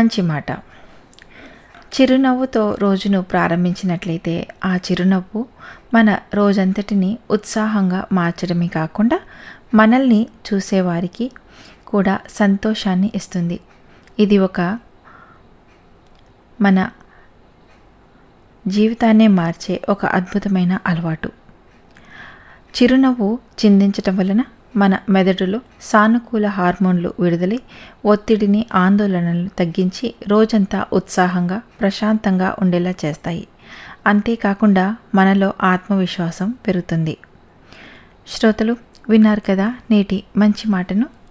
మంచి మాట చిరునవ్వుతో రోజును ప్రారంభించినట్లయితే ఆ చిరునవ్వు మన రోజంతటిని ఉత్సాహంగా మార్చడమే కాకుండా మనల్ని చూసేవారికి కూడా సంతోషాన్ని ఇస్తుంది ఇది ఒక మన జీవితాన్నే మార్చే ఒక అద్భుతమైన అలవాటు చిరునవ్వు చిందించటం వలన మన మెదడులో సానుకూల హార్మోన్లు విడుదలై ఒత్తిడిని ఆందోళనలను తగ్గించి రోజంతా ఉత్సాహంగా ప్రశాంతంగా ఉండేలా చేస్తాయి అంతేకాకుండా మనలో ఆత్మవిశ్వాసం పెరుగుతుంది శ్రోతలు విన్నారు కదా నేటి మంచి మాటను